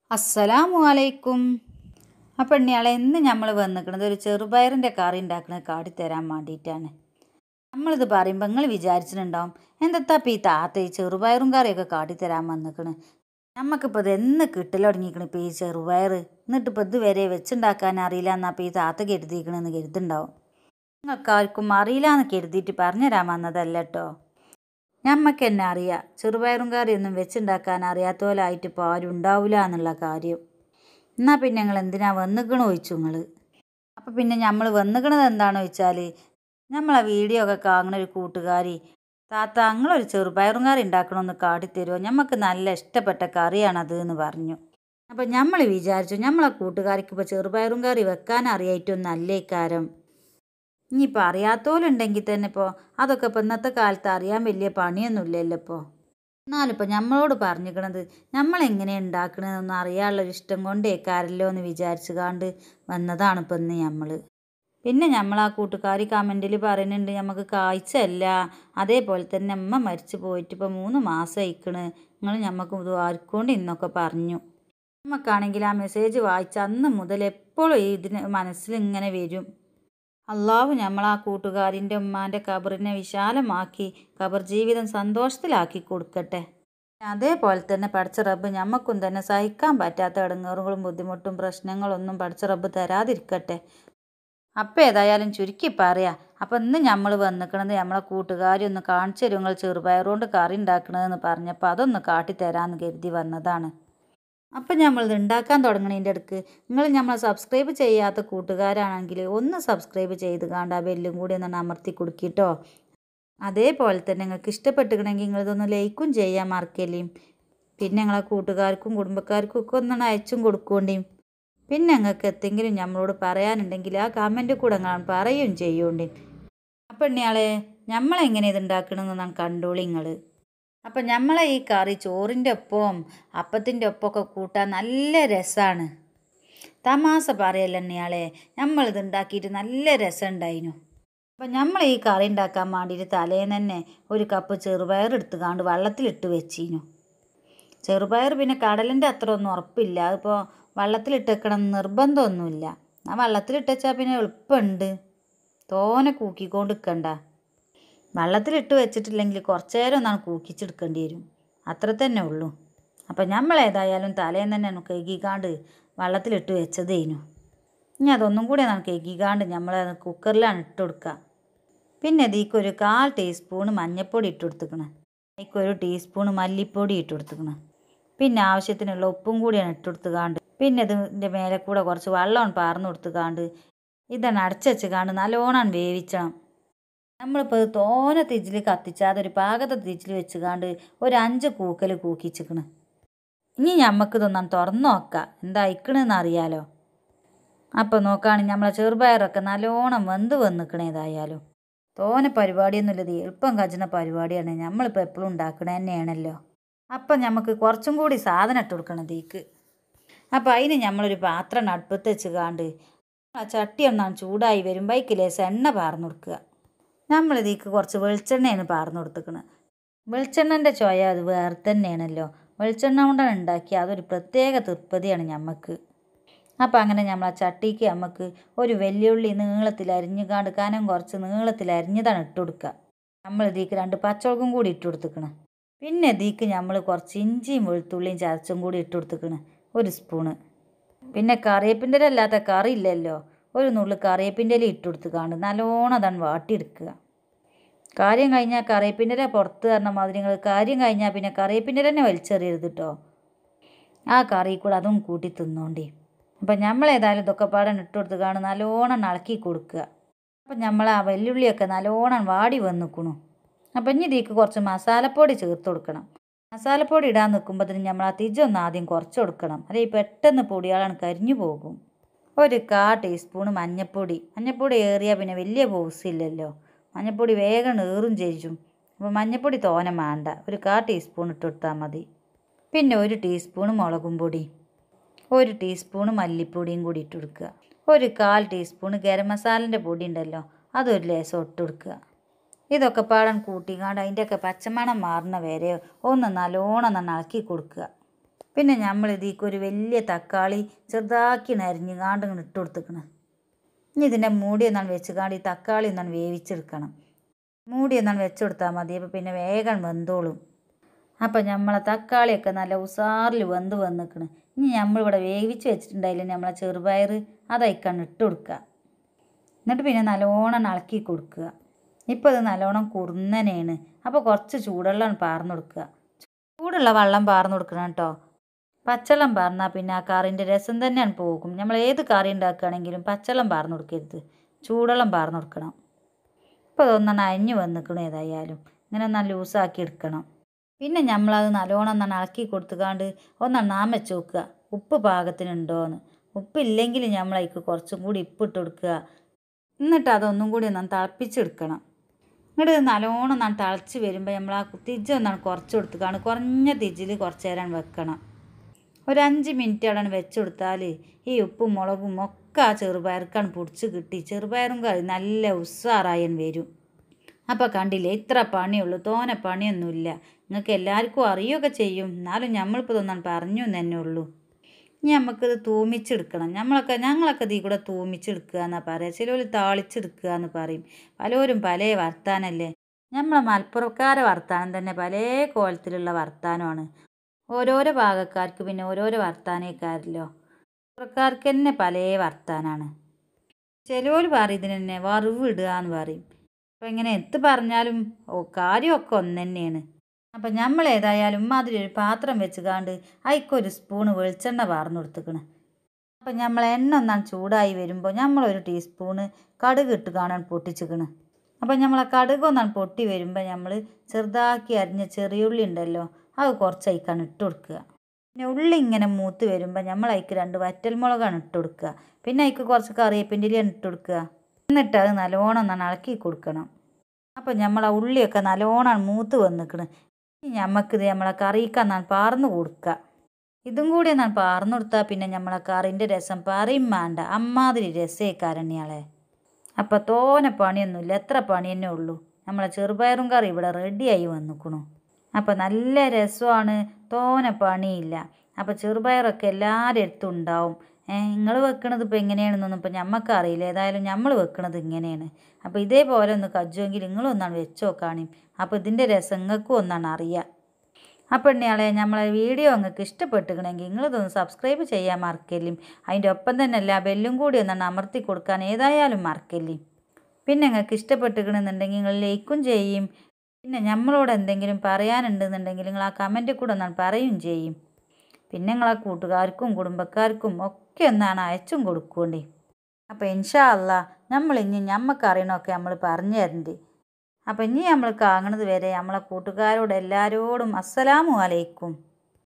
അസ്സലാമു അലൈക്കും അപ്പം ഇയാളെ ഇന്ന് നമ്മൾ വന്നിക്കണത് ഒരു ചെറുപയറിൻ്റെ കറി ഉണ്ടാക്കുന്നത് കാട്ടിത്തരാൻ വേണ്ടിയിട്ടാണ് നമ്മളിത് പറയുമ്പോൾ നിങ്ങൾ വിചാരിച്ചിട്ടുണ്ടാവും എന്തെത്താപ്പം ഈ താത്ത ഈ ചെറുപയറും കറിയൊക്കെ കാട്ടിത്തരാൻ വന്നിക്കണ് നമുക്കിപ്പോൾ ഇത് എന്ന് കിട്ടലൊടങ്ങിക്കണ് ഇപ്പോൾ ഈ ചെറുപയർ എന്നിട്ടിപ്പോൾ ഇതുവരെ വെച്ചുണ്ടാക്കാൻ അറിയില്ല എന്നാ ഇപ്പോൾ ഈ താത്ത കരുതിയിരിക്കണമെന്ന് കരുതുണ്ടാവും നിങ്ങൾക്കാർക്കും അറിയില്ല എന്ന് കരുതിയിട്ട് പറഞ്ഞുതരാൻ വന്നതല്ല കേട്ടോ ഞമ്മക്ക് തന്നെ അറിയാം ചെറുപയറും കറിയൊന്നും വെച്ചുണ്ടാക്കാൻ അറിയാത്ത പോലെ ആയിട്ട് ഇപ്പോൾ ആരും ഉണ്ടാവില്ല എന്നുള്ള കാര്യം എന്നാൽ പിന്നെ ഞങ്ങൾ എന്തിനാ വന്നിക്കണ ചോദിച്ചു നിങ്ങൾ അപ്പോൾ പിന്നെ നമ്മൾ വന്നിക്കണത് എന്താണെന്ന് വെച്ചാൽ നമ്മളെ വീഡിയോ ഒക്കെ കാണുന്ന ഒരു കൂട്ടുകാരി താത്ത ഞങ്ങളൊരു ചെറുപയറും കറി ഉണ്ടാക്കണമെന്ന് കാട്ടിത്തരുമോ ഞമ്മക്ക് നല്ല ഇഷ്ടപ്പെട്ട കറിയാണത് എന്ന് പറഞ്ഞു അപ്പം നമ്മൾ വിചാരിച്ചു നമ്മളെ കൂട്ടുകാരിക്ക് ഇപ്പോൾ ചെറുപയറും കറി വെക്കാൻ അറിയായിട്ടൊന്നും അല്ലേ കാരം ഇനിയിപ്പോൾ അറിയാത്തോലുണ്ടെങ്കിൽ തന്നെ ഇപ്പോൾ അതൊക്കെ ഇപ്പോൾ ഇന്നത്തെ കാലത്ത് അറിയാൻ വലിയ പണിയൊന്നുമില്ലല്ലോ ഇപ്പോൾ എന്നാലിപ്പോൾ നമ്മളോട് പറഞ്ഞിക്കണത് നമ്മളെങ്ങനെ ഉണ്ടാക്കണതെന്നൊന്നും അറിയാനുള്ളൊരു ഇഷ്ടം കൊണ്ടേ കാരല്ലോ എന്ന് വിചാരിച്ചു കാണ്ട് വന്നതാണ് ഇപ്പം ഇന്ന് നമ്മൾ പിന്നെ നമ്മൾ ആ കൂട്ടുകാരി കമൻറ്റിൽ പറയുന്നുണ്ട് നമുക്ക് കാഴ്ചയല്ല അതേപോലെ തന്നെ അമ്മ മരിച്ചു പോയിട്ട് ഇപ്പോൾ മൂന്ന് മാസം അയക്കണ് നിങ്ങൾ നമുക്ക് ഇത് ആർക്കൊണ്ട് ഇന്നൊക്കെ പറഞ്ഞു നമുക്കാണെങ്കിൽ ആ മെസ്സേജ് വായിച്ച അന്ന് മുതൽ എപ്പോഴും ഇതിന് മനസ്സിൽ ഇങ്ങനെ വരും അള്ളാഹു നമ്മൾ ആ കൂട്ടുകാരിൻ്റെ ഉമ്മാൻ്റെ കബറിനെ വിശാലമാക്കി കബർ ജീവിതം സന്തോഷത്തിലാക്കി കൊടുക്കട്ടെ അതേപോലെ തന്നെ പഠിച്ച റബ്ബ് ഞമ്മക്കും തന്നെ സഹിക്കാൻ പറ്റാത്ത ഇടങ്ങേറുകളും ബുദ്ധിമുട്ടും പ്രശ്നങ്ങളൊന്നും പഠിച്ച റബ്ബ് തരാതിരിക്കട്ടെ അപ്പം ഏതായാലും ചുരുക്കി പറയാം അപ്പം ഇന്ന് നമ്മൾ വന്നിക്കണത് നമ്മളെ കൂട്ടുകാരി ഒന്ന് കാണിച്ചു തരും നിങ്ങൾ ചെറുപയറുകൊണ്ട് കറി ഉണ്ടാക്കണതെന്ന് പറഞ്ഞപ്പോൾ അതൊന്ന് കാട്ടിത്തരാമെന്ന് കരുതി വന്നതാണ് അപ്പം നമ്മളിത് ഉണ്ടാക്കാൻ തുടങ്ങണതിൻ്റെ അടുക്ക് നിങ്ങൾ നമ്മളെ സബ്സ്ക്രൈബ് ചെയ്യാത്ത കൂട്ടുകാരാണെങ്കിൽ ഒന്ന് സബ്സ്ക്രൈബ് ചെയ്ത് കാണ്ട് ആ ബെല്ലും കൂടി ഒന്ന് അമർത്തി കൊടുക്കിട്ടോ അതേപോലെ തന്നെ നിങ്ങൾക്ക് ഇഷ്ടപ്പെട്ടിക്കണമെങ്കിൽ നിങ്ങളിതൊന്ന് ലൈക്കും ചെയ്യാൻ മറക്കല്ലേയും പിന്നെ ഞങ്ങളെ കൂട്ടുകാർക്കും കുടുംബക്കാർക്കും ഒക്കെ ഒന്നാണ് അയച്ചും കൊടുക്കേണ്ടിയും പിന്നെ നിങ്ങൾക്ക് എന്തെങ്കിലും നമ്മളോട് പറയാനുണ്ടെങ്കിൽ ആ കമൻറ്റ് കൂടെ നിങ്ങൾ പറയുകയും ചെയ്യോണ്ടി അപ്പം ഇനിയാളെ നമ്മളെങ്ങനെ ഇത് ഉണ്ടാക്കണമെന്ന് കണ്ടോളി നിങ്ങൾ അപ്പം നമ്മളെ ഈ കറി ചോറിൻ്റെ ഒപ്പവും അപ്പത്തിൻ്റെ ഒപ്പമൊക്കെ കൂട്ടാൻ നല്ല രസമാണ് തമാശ പറയല്ല ഇയാളെ നമ്മളിത് ഉണ്ടാക്കിയിട്ട് നല്ല രസം ഉണ്ടായിരുന്നു അപ്പം നമ്മൾ ഈ കറി ഉണ്ടാക്കാൻ വേണ്ടിയിട്ട് തലേന്ന് തന്നെ ഒരു കപ്പ് ചെറുപയർ എടുത്തുകാണ്ട് വെള്ളത്തിലിട്ട് വെച്ചിരുന്നു ചെറുപയർ പിന്നെ കടലിൻ്റെ അത്ര ഒന്നും ഉറപ്പില്ല അതിപ്പോൾ വെള്ളത്തിലിട്ട് വെക്കണം നിർബന്ധമൊന്നുമില്ല ആ വെള്ളത്തിലിട്ട് വെച്ചാൽ പിന്നെ എളുപ്പമുണ്ട് തോനെ കൂക്കിക്കൊണ്ട് നിൽക്കണ്ട വെള്ളത്തിലിട്ട് വെച്ചിട്ടില്ലെങ്കിൽ കുറച്ച് നേരം ഒന്നാണ് കൂക്കിച്ചെടുക്കേണ്ടി വരും അത്ര തന്നെ ഉള്ളൂ അപ്പം നമ്മൾ ഏതായാലും തലേന്ന് തന്നെ കഴുകിക്കാണ്ട് വെള്ളത്തിലിട്ട് വെച്ചതേനു ഇനി അതൊന്നും കൂടി നമുക്ക് കഴുകിക്കാണ്ട് നമ്മൾ കുക്കറിലാണ് ഇട്ട് കൊടുക്കുക പിന്നെ ഇതിക്കൊരു കാൽ ടീസ്പൂൺ മഞ്ഞൾപ്പൊടി ഇട്ട് കൊടുത്തുക്കണം ഇതിക്കൊരു ടീസ്പൂൺ മല്ലിപ്പൊടി ഇട്ട് കൊടുത്തുക്കണം പിന്നെ ആവശ്യത്തിനുള്ള ഉപ്പും കൂടിയാണ് ഇട്ട് കൊടുത്തുകാണ്ട് പിന്നെ ഇതിൻ്റെ മേലെ കൂടെ കുറച്ച് വെള്ളമാണ് പാർന്ന് കൊടുത്തുകാണ്ട് ഇതാണ് അടച്ചു വെച്ചുകാണ്ട് നല്ലോണം വേവിച്ചണം നമ്മളിപ്പോൾ ഇത് തോനെ തിജിൽ കത്തിച്ചാതെ ഒരു പാകത്തെ തിജിൽ വെച്ചുകാണ്ട് ഒരു അഞ്ച് കൂക്കൽ കൂക്കിച്ചിക്കണ് ഇനി ഞമ്മക്ക് ഇതൊന്നാണ് തുറന്നു നോക്കാം എന്താ അയക്കണെന്ന് അറിയാലോ അപ്പോൾ നോക്കുകയാണെങ്കിൽ നമ്മളെ ചെറുപയറൊക്കെ നല്ലോണം വെന്ത് വന്നിക്കണേ ഏതായാലും തോനെ പരിപാടിയൊന്നുമില്ലത് എളുപ്പം കച്ചുന്ന പരിപാടിയാണ് നമ്മളിപ്പോൾ എപ്പോഴും ഉണ്ടാക്കണ തന്നെയാണല്ലോ അപ്പം നമുക്ക് കുറച്ചും കൂടി സാധനം ഇട്ട് കൊടുക്കണം ഇതിക്ക് അപ്പോൾ അതിന് നമ്മളൊരു പാത്രം അടുപ്പത്ത് വെച്ച് കാണ്ട് ആ ചട്ടി ഒന്നാണ് ചൂടായി വരുമ്പോഴേക്ക് ലേശം എണ്ണ പാർന്നു കൊടുക്കുക നമ്മൾ ഇതിക്ക് കുറച്ച് വെളിച്ചെണ്ണയാണ് പാർന്നു കൊടുത്തിക്കണത് വെളിച്ചെണ്ണൻ്റെ ചോയ അത് വേറെ തന്നെയാണല്ലോ വെളിച്ചെണ്ണ കൊണ്ടാണ് ഉണ്ടാക്കി അതൊരു പ്രത്യേക തൃപ്തിയാണ് ഞമ്മക്ക് അപ്പോൾ അങ്ങനെ നമ്മൾ ആ ചട്ടിക്ക് നമുക്ക് ഒരു വെല്ലുള്ളി നീളത്തിൽ അരിഞ്ഞുകാണ്ട് കനം കുറച്ച് നീളത്തിൽ അരിഞ്ഞതാണ് ഇട്ട് കൊടുക്കുക നമ്മൾ ഇതിക്ക് രണ്ട് പച്ചമുളകും കൂടി ഇട്ട് കൊടുത്തിക്കണ് പിന്നെ ഇതിക്ക് നമ്മൾ കുറച്ച് ഇഞ്ചിയും വെളുത്തുള്ളിയും ചതച്ചും കൂടി ഇട്ട് കൊടുത്തിക്കണ് ഒരു സ്പൂണ് പിന്നെ കറിവേപ്പിൻ്റെ ഇല അല്ലാത്ത കറി ഇല്ലല്ലോ ഒരു നുള്ളു കറിവേപ്പിൻ്റെ ഇല ഇട്ട് കൊടുത്ത് കാണും നല്ലോണം അതാണ് വാട്ടിയെടുക്കുക കാര്യം കഴിഞ്ഞാൽ കറിവേപ്പിൻ്റെ ഇല പുറത്ത് തരണ മാതിരി നിങ്ങൾ കാര്യം കഴിഞ്ഞാൽ പിന്നെ കറിവേപ്പിൻ്റെ ഇല തന്നെ വലിച്ചെറിയരുത് കേട്ടോ ആ കറി കൂടെ അതും കൂട്ടി തിന്നോണ്ടി അപ്പം നമ്മൾ ഏതായാലും ഇതൊക്കെ പാടാൻ ഇട്ട് കൊടുത്ത് കാണും നല്ലോണം ഇളക്കി കൊടുക്കുക അപ്പം നമ്മൾ ആ വെല്ലുള്ളിയൊക്കെ നല്ലോണം വാടി വന്നിക്കണു അപ്പം ഇനി ഇതിക്ക് കുറച്ച് മസാലപ്പൊടി ചേർത്ത് കൊടുക്കണം മസാലപ്പൊടി ഇടാൻ നിൽക്കുമ്പോഴത്തേന് നമ്മൾ ആ തിജൊന്ന് ആദ്യം കുറച്ച് കൊടുക്കണം അല്ലെങ്കിൽ പെട്ടെന്ന് പൊടിയാളാണ് കരിഞ്ഞു പോകും ഒരു കാ ടീസ്പൂൺ മഞ്ഞൾപ്പൊടി മഞ്ഞൾപ്പൊടി ഏറിയാൽ പിന്നെ വലിയ ഇല്ലല്ലോ മഞ്ഞൾപ്പൊടി വേഗം ഏറും ചെയ്യും അപ്പോൾ മഞ്ഞൾപ്പൊടി തോനെ വേണ്ട ഒരു കാ ടീസ്പൂൺ ഇട്ട് കൊടുത്താൽ മതി പിന്നെ ഒരു ടീസ്പൂൺ മുളകും പൊടി ഒരു ടീസ്പൂൺ മല്ലിപ്പൊടിയും കൂടി ഇട്ട് കൊടുക്കുക ഒരു കാൽ ടീസ്പൂൺ ഗരം മസാലൻ്റെ പൊടി ഉണ്ടല്ലോ അതൊരു ലേസം ഇട്ട് കൊടുക്കുക ഇതൊക്കെ പാടാൻ കൂട്ടിക്കാണ്ട് അതിൻ്റെയൊക്കെ പച്ചമണം മാറുന്ന വരെ ഒന്ന് നല്ലോണം നന്ന് ഇളക്കി കൊടുക്കുക പിന്നെ നമ്മൾ ഇതിലേക്ക് ഒരു വലിയ തക്കാളി ചെറുതാക്കി നരിഞ്ഞുകാണ്ട് ഇങ്ങനെ ഇട്ട് കൊടുത്തിക്കണം ഇനി ഇതിൻ്റെ മൂടി ഒന്നാണ് വെച്ചുകാണ്ട് ഈ തക്കാളി ഒന്നാണ് വേവിച്ചെടുക്കണം മൂടി ഒന്നാണ് വെച്ച് കൊടുത്താൽ മതി അപ്പോൾ പിന്നെ വേഗം വെന്തോളും അപ്പം നമ്മളെ തക്കാളിയൊക്കെ നല്ല ഉസാറിൽ വെന്ത് വന്നിക്കണ് ഇനി നമ്മളിവിടെ വേവിച്ച് വെച്ചിട്ടുണ്ടായില്ലേ നമ്മളെ ചെറുപയർ അതയക്കാണ് ഇട്ട് കൊടുക്കുക എന്നിട്ട് പിന്നെ നല്ലോണം ഇളക്കി കൊടുക്കുക ഇപ്പോൾ ഇത് നല്ലോണം കുറുന്നനെയാണ് അപ്പോൾ കുറച്ച് ചൂടുവെള്ളം പാർന്നു കൊടുക്കുക ചൂടുള്ള വെള്ളം പാർന്നു കൊടുക്കണം കേട്ടോ പച്ചവെള്ളം പാർന്നാൽ പിന്നെ ആ കറിൻ്റെ രസം തന്നെയാണ് പോകും നമ്മൾ ഏത് കറി ഉണ്ടാക്കുകയാണെങ്കിലും പച്ചവെള്ളം പാർന്നു കൊടുക്കരുത് ചൂടുവെള്ളം പാർന്നു കൊടുക്കണം ഇപ്പോൾ ഇതൊന്നാണ് അരിഞ്ഞ് വന്നിക്കണം ഏതായാലും ഇങ്ങനെ ഒന്ന് ലൂസാക്കി എടുക്കണം പിന്നെ നമ്മളത് നല്ലോണം ഒന്നാണ് ഇളക്കി കൊടുത്തുകാണ്ട് ഒന്നാണ് നാം വെച്ച് നോക്കുക ഉപ്പ് പാകത്തിനുണ്ടോയെന്ന് ഉപ്പില്ലെങ്കിൽ നമ്മൾ അതിക്ക് കുറച്ചും കൂടി ഉപ്പിട്ട് കൊടുക്കുക എന്നിട്ട് അതൊന്നും കൂടി ഒന്നാണ് തിളപ്പിച്ചെടുക്കണം ഇങ്ങോട്ട് നല്ലോണം ഒന്നാണ് തിളച്ച് വരുമ്പോൾ നമ്മൾ ആ തിജ്ജ ഒന്നാണ് കുറച്ച് കൊടുത്തുകാണ്ട് കുറഞ്ഞ തിജ്ജിൽ കുറച്ച് നേരം വെക്കണം ഒരു അഞ്ച് മിനിറ്റ് അവിടെ വെച്ച് കൊടുത്താൽ ഈ ഉപ്പും മുളകും ഒക്കെ ആ ചെറുപയർക്കാണ് പൊടിച്ച് കിട്ടി ചെറുപയറും കറി നല്ല ഉസ്സാറായൻ വരും അപ്പോൾ കണ്ടില്ലേ ഇത്ര പണിയുള്ളൂ തോനെ പണിയൊന്നുമില്ല നിങ്ങൾക്ക് എല്ലാവർക്കും അറിയുകയൊക്കെ ചെയ്യും എന്നാലും നമ്മളിപ്പോൾ ഇതൊന്നാണ് പറഞ്ഞു എന്ന് തന്നെ ഉള്ളൂ ഇനി നമുക്കിത് തൂമിച്ചെടുക്കണം നമ്മളൊക്കെ ഞങ്ങളൊക്കെ ഇതിൽ കൂടെ തൂമിച്ചെടുക്കുക എന്നാണ് പറയുക ചിലർ താളിച്ചെടുക്കുക എന്ന് പറയും പലരും പല വർത്താനല്ലേ നമ്മളെ മലപ്പുറക്കാരെ വർത്താനം തന്നെ പല കോലത്തിലുള്ള വർത്താനമാണ് ഓരോരോ ഭാഗക്കാർക്ക് പിന്നെ ഓരോരോ വർത്താനേക്കാരല്ലോ മലപ്പുറക്കാർക്ക് തന്നെ പല വർത്താനാണ് ചിലവർ പറയും ഇതിന് തന്നെ വറവ് ഇടുക എന്ന് പറയും അപ്പോൾ ഇങ്ങനെ എത്ത് പറഞ്ഞാലും ഓ കാര്യമൊക്കെ ഒന്ന് തന്നെയാണ് അപ്പം നമ്മൾ ഏതായാലും മാതിരി ഒരു പാത്രം വെച്ച് കാണ്ട് അതിക്കൊരു സ്പൂണ് വെളിച്ചെണ്ണ പാർന്നു കൊടുത്തുക്കണ് അപ്പം നമ്മൾ എണ്ണ ഒന്നാണ് ചൂടായി വരുമ്പോൾ നമ്മളൊരു ടീസ്പൂണ് കടുക് ഇട്ട് കാണാൻ പൊട്ടിച്ചിക്കണ് അപ്പം നമ്മൾ ആ കടുക് ഒന്നാണ് പൊട്ടി വരുമ്പോൾ നമ്മൾ ചെറുതാക്കി അരിഞ്ഞ ചെറിയുള്ളി ഉണ്ടല്ലോ അത് കുറച്ച് അതിക്കാണ് ഇട്ട് കൊടുക്കുക പിന്നെ ഉള്ളി ഇങ്ങനെ മൂത്ത് വരുമ്പോൾ നമ്മൾ അതിക്ക് രണ്ട് വറ്റൽമുളകാണ് ഇട്ട് കൊടുക്കുക പിന്നെ അതിക്ക് കുറച്ച് കറിവേപ്പിൻ്റെ ഇലയാണ് ഇട്ട് കൊടുക്കുക എന്നിട്ട് അത് നല്ലോണം ഒന്നാണ് ഇളക്കി കൊടുക്കണം അപ്പം നമ്മൾ ആ ഉള്ളിയൊക്കെ നല്ലോണം മൂത്ത് വന്നിക്കണ് ഇനി നമുക്കിത് നമ്മളെ കറിക്കാന്നാണ് പാർന്ന് കൊടുക്കുക ഇതും കൂടി എന്നാണ് പാർന്നു കൊടുത്താൽ പിന്നെ നമ്മളെ കറിൻ്റെ രസം പറയും വേണ്ട അമ്മാതിരി രസേക്കാരണ്യാളെ അപ്പം തോനെ പണിയൊന്നുമില്ല എത്ര പണി തന്നെ ഉള്ളൂ നമ്മളെ ചെറുപയറും കറി ഇവിടെ റെഡിയായി വന്നിക്കണു അപ്പം നല്ല രസമാണ് തോനെ പണിയില്ല അപ്പം ചെറുപയറൊക്കെ എല്ലാവരുടെ അടുത്തും ഉണ്ടാവും ഏഹ് നിങ്ങൾ വെക്കണത് ഇപ്പോൾ എങ്ങനെയാണെന്നൊന്നും ഇപ്പം ഞമ്മക്ക് അറിയില്ല ഏതായാലും നമ്മൾ വെക്കണത് ഇങ്ങനെയാണ് അപ്പോൾ ഇതേപോലെ ഒന്ന് കജ്ജുമെങ്കിൽ നിങ്ങളൊന്നാണ് വെച്ച് നോക്കാണി അപ്പോൾ ഇതിൻ്റെ രസം നിങ്ങൾക്കും ഒന്നാണ് അറിയുക അപ്പോൾ ഇന്നയാളെ നമ്മളെ വീഡിയോ നിങ്ങൾക്ക് ഇഷ്ടപ്പെട്ടുകണമെങ്കിൽ നിങ്ങളിതൊന്ന് സബ്സ്ക്രൈബ് ചെയ്യാൻ മറക്കല്ലും അതിൻ്റെ ഒപ്പം തന്നെ അല്ല ബെല്ലും കൂടി ഒന്നാണ് അമർത്തി കൊടുക്കാൻ ഏതായാലും മറക്കല്ലേ പിന്നെ നിങ്ങൾക്ക് ഇഷ്ടപ്പെട്ടുകണമെന്നുണ്ടെങ്കിൽ നിങ്ങൾ ലൈക്കും ചെയ്യും പിന്നെ നമ്മളോട് എന്തെങ്കിലും പറയാനുണ്ടെന്നുണ്ടെങ്കിൽ നിങ്ങൾ ആ കമൻറ്റിൽ കൂടെ ഒന്നാണ് പറയുകയും ചെയ്യും പിന്നെ നിങ്ങളെ കൂട്ടുകാർക്കും കുടുംബക്കാർക്കും ഒക്കെ ഒന്നാണ് അയച്ചും കൊടുക്കേണ്ടി അപ്പോൾ ഇൻഷാ അല്ല നമ്മൾ ഇനി ഞമ്മക്ക് അറിയണമൊക്കെ നമ്മൾ പറഞ്ഞു തരണ്ട് അപ്പോൾ ഇനി നമ്മൾ കാണുന്നത് വരെ നമ്മളെ കൂട്ടുകാരോട് എല്ലാവരോടും അസ്സലാമു അലൈക്കും